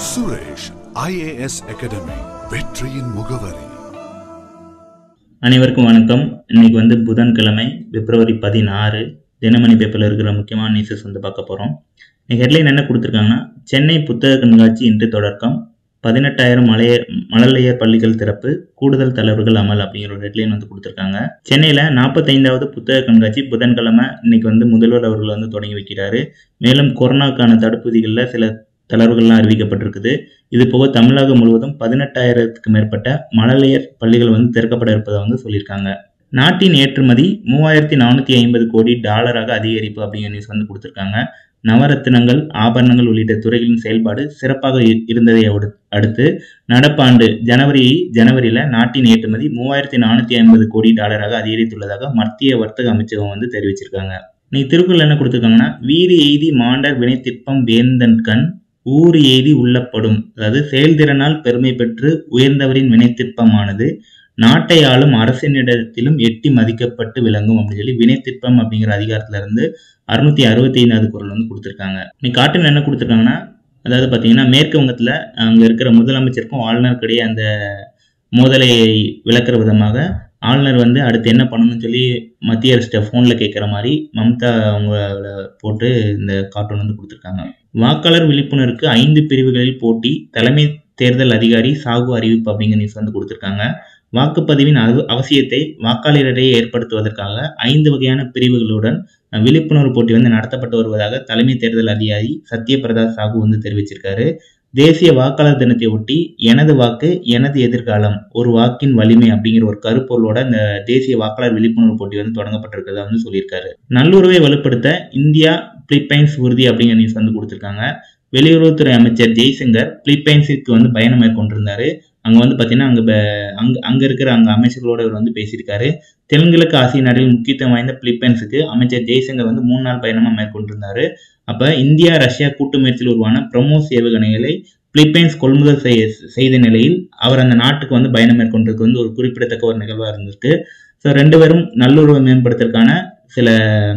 Suresh IAS academy வெற்றியின் முகவரி அனைவருக்கும் வணக்கம் இன்னைக்கு வந்து புதன்கிழமை பிப்ரவரி பதினாறு தினமணி பேப்பரில் இருக்கிற முக்கியமான நியூஸஸ் வந்து பார்க்க போகிறோம் ஹெட்லைன் என்ன கொடுத்துருக்காங்கன்னா சென்னை புத்தக கண்காட்சி இன்று தொடக்கம் பதினெட்டாயிரம் மலைய மழலையர் பள்ளிகள் திறப்பு கூடுதல் தளர்வுகள் அமல் அப்படிங்கிற ஒரு ஹெட்லைன் வந்து கொடுத்துருக்காங்க சென்னையில் நாற்பத்தைந்தாவது புத்தக கண்காட்சி புதன்கிழமை இன்னைக்கு வந்து முதல்வர் அவர்கள் வந்து தொடங்கி வைக்கிறாரு மேலும் கொரோனாக்கான தடுப்பூசிகளில் சில தளர்வுகள்லாம் அறிவிக்கப்பட்டிருக்குது இது போக தமிழகம் முழுவதும் பதினெட்டாயிரத்துக்கு மேற்பட்ட மழலையர் பள்ளிகள் வந்து திறக்கப்பட இருப்பதை வந்து சொல்லியிருக்காங்க நாட்டின் ஏற்றுமதி மூவாயிரத்தி நானூற்றி ஐம்பது கோடி டாலராக அதிகரிப்பு அப்படிங்கிற நியூஸ் வந்து கொடுத்துருக்காங்க நவரத்தினங்கள் ஆபரணங்கள் உள்ளிட்ட துறைகளின் செயல்பாடு சிறப்பாக இ- இருந்ததை அடு- அடுத்து நடப்பாண்டு ஜனவரி ஜனவரியில் நாட்டின் ஏற்றுமதி மூவாயிரத்தி நானூற்றி ஐம்பது கோடி டாலராக அதிகரித்துள்ளதாக மத்திய வர்த்தக அமைச்சகம் வந்து தெரிவிச்சிருக்காங்க நீ திருக்குறள் என்ன கொடுத்துருக்காங்கன்னா வீறு எய்தி மாண்டர் வினைத்திற்பம் வேந்தன் கண் ஊறு எய்தி உள்ளப்படும் அதாவது செயல்திறனால் பெருமை பெற்று உயர்ந்தவரின் வினைத்திற்பமானது நாட்டை ஆளும் அரசினிடத்திலும் எட்டி மதிக்கப்பட்டு விளங்கும் அப்படின்னு சொல்லி வினைத்திற்பம் அப்படிங்கிற அதிகாரத்துல இருந்து அறுநூத்தி அறுபத்தி ஐந்தாவது குரல் வந்து கொடுத்துருக்காங்க நீ காட்டுல என்ன கொடுத்துருக்காங்கன்னா அதாவது பார்த்தீங்கன்னா மேற்கு வங்கத்தில் அங்கே இருக்கிற முதலமைச்சருக்கும் ஆளுநருக்கிடையே அந்த மோதலை விளக்குற விதமாக ஆளுநர் வந்து அடுத்து என்ன பண்ணணும்னு சொல்லி மத்திய அரசிட்ட ஃபோனில் கேட்குற மாதிரி மம்தா அவங்கள போட்டு இந்த கார்ட்டூன் வந்து கொடுத்துருக்காங்க வாக்காளர் விழிப்புணர்வுக்கு ஐந்து பிரிவுகளில் போட்டி தலைமை தேர்தல் அதிகாரி சாகு அறிவிப்பு அப்படிங்கிற நியூஸ் வந்து கொடுத்துருக்காங்க வாக்குப்பதிவின் அவ- அவசியத்தை வாக்காளரிடையே ஏற்படுத்துவதற்காக ஐந்து வகையான பிரிவுகளுடன் அஹ், விழிப்புணர்வு போட்டி வந்து நடத்தப்பட்டு வருவதாக தலைமை தேர்தல் அதிகாரி சத்யபிரதா சாகு வந்து தெரிவிச்சிருக்காரு தேசிய வாக்காளர் தினத்தை ஒட்டி எனது வாக்கு எனது எதிர்காலம் ஒரு வாக்கின் வலிமை அப்படிங்கிற ஒரு கருப்பொருளோட இந்த தேசிய வாக்காளர் விழிப்புணர்வு போட்டி வந்து தொடங்கப்பட்டிருக்கிறதா வந்து சொல்லியிருக்காரு நல்லுறவை வலுப்படுத்த இந்தியா பிலிப்பைன்ஸ் உறுதி அப்படிங்கிற நியூஸ் வந்து கொடுத்துருக்காங்க வெளியுறவுத்துறை அமைச்சர் ஜெய்சங்கர் பிலிப்பைன்ஸுக்கு வந்து பயணம் மேற்கொண்டிருந்தாரு அங்க வந்து பாத்தீங்கன்னா அங்க ப- அங்க அங்க இருக்கிற அங்க அமைச்சர்களோட இவர் வந்து பேசியிருக்காரு தென்கிழக்கு ஆசிய நாடுகளில் முக்கியத்துவம் வாய்ந்த பிலிப்பைன்ஸுக்கு அமைச்சர் ஜெய்சங்கர் வந்து மூணு நாள் பயணமா மேற்கொண்டிருந்தாரு அப்ப இந்தியா ரஷ்யா கூட்டு முயற்சியில் உருவான பிரம்மோஸ் ஏவுகணைகளை பிலிப்பைன்ஸ் கொள்முதல் செய்ய செய்த நிலையில் அவர் அந்த நாட்டுக்கு வந்து பயணம் மேற்கொண்டதுக்கு வந்து ஒரு குறிப்பிடத்தக்க ஒரு நிகழ்வா இருந்திருக்கு ஸோ ரெண்டு பேரும் நல்லுறவை மேம்படுத்துறதுக்கான சில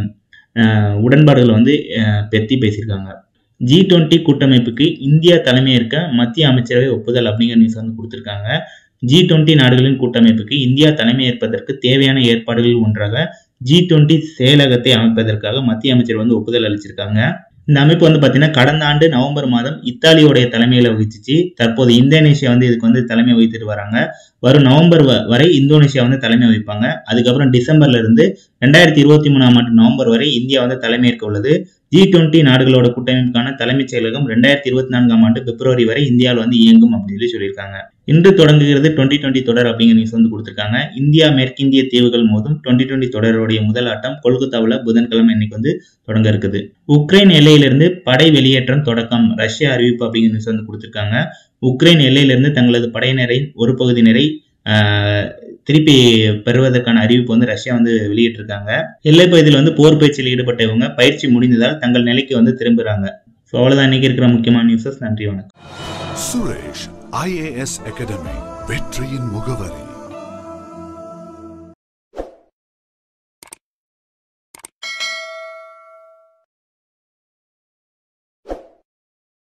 அஹ், உடன்பாடுகளை வந்து அஹ், பற்றி பேசியிருக்காங்க ஜி டுவெண்ட்டி கூட்டமைப்புக்கு இந்தியா தலைமையேற்க மத்திய அமைச்சரவை ஒப்புதல் அப்படிங்கிற நியூஸ் வந்து கொடுத்துருக்காங்க ஜி டுவெண்ட்டி நாடுகளின் கூட்டமைப்புக்கு இந்தியா தலைமையேற்பதற்கு தேவையான ஏற்பாடுகளில் ஒன்றாக ஜி டுவெண்ட்டி செயலகத்தை அமைப்பதற்காக மத்திய அமைச்சர் வந்து ஒப்புதல் அளிச்சிருக்காங்க இந்த அமைப்பு வந்து பார்த்தீங்கன்னா கடந்த ஆண்டு நவம்பர் மாதம் இத்தாலியோடைய தலைமையில வகிச்சிச்சு தற்போது இந்தோனேஷியா வந்து இதுக்கு வந்து தலைமை வகித்துட்டு வராங்க வரும் நவம்பர் வ- வரை இந்தோனேஷியா வந்து தலைமை வகிப்பாங்க அதுக்கப்புறம் டிசம்பர்ல இருந்து ரெண்டாயிரத்தி இருபத்தி மூணாம் ஆண்டு நவம்பர் வரை இந்தியா வந்து தலைமையேற்க உள்ளது ஜி டுவெண்ட்டி நாடுகளோட கூட்டமைப்புக்கான தலைமைச் செயலகம் ரெண்டாயிரத்தி இருபத்தி நான்காம் ஆண்டு பிப்ரவரி வரை இந்தியாவில் வந்து இயங்கும் அப்படின்னு சொல்லி சொல்லியிருக்காங்க இன்று தொடங்குகிறது டுவெண்ட்டி டுவெண்ட்டி தொடர் அப்படிங்கிற நியூஸ் வந்து கொடுத்துருக்காங்க இந்தியா மேற்கிந்திய தீவுகள் மோதும் டுவெண்ட்டி டுவெண்ட்டி தொடருடைய முதல் ஆட்டம் கொல்கத்தாவில் புதன்கிழமை இன்னைக்கு வந்து தொடங்க இருக்குது உக்ரைன் எல்லையிலிருந்து படை வெளியேற்றம் தொடக்கம் ரஷ்யா அறிவிப்பு அப்படிங்கிற நியூஸ் வந்து கொடுத்துருக்காங்க உக்ரைன் எல்லையிலிருந்து தங்களது படையினரின் ஒரு பகுதியினரை ஆஹ், திருப்பி பெறுவதற்கான அறிவிப்பு வந்து ரஷ்யா வந்து வெளியிட்டிருக்காங்க எல்லைப் பகுதியில் வந்து போர் பயிற்சியில் ஈடுபட்ட இவங்க பயிற்சி முடிந்ததால் தங்கள் நிலைக்கு வந்து திரும்புறாங்க ஸோ அவ்வளோதான் இன்னைக்கு இருக்கிற முக்கியமான நியூஸஸ் நன்றி வணக்கம் சுரேஷ் ஐஏஎஸ் அகாடமி வெற்றியின் முகவரி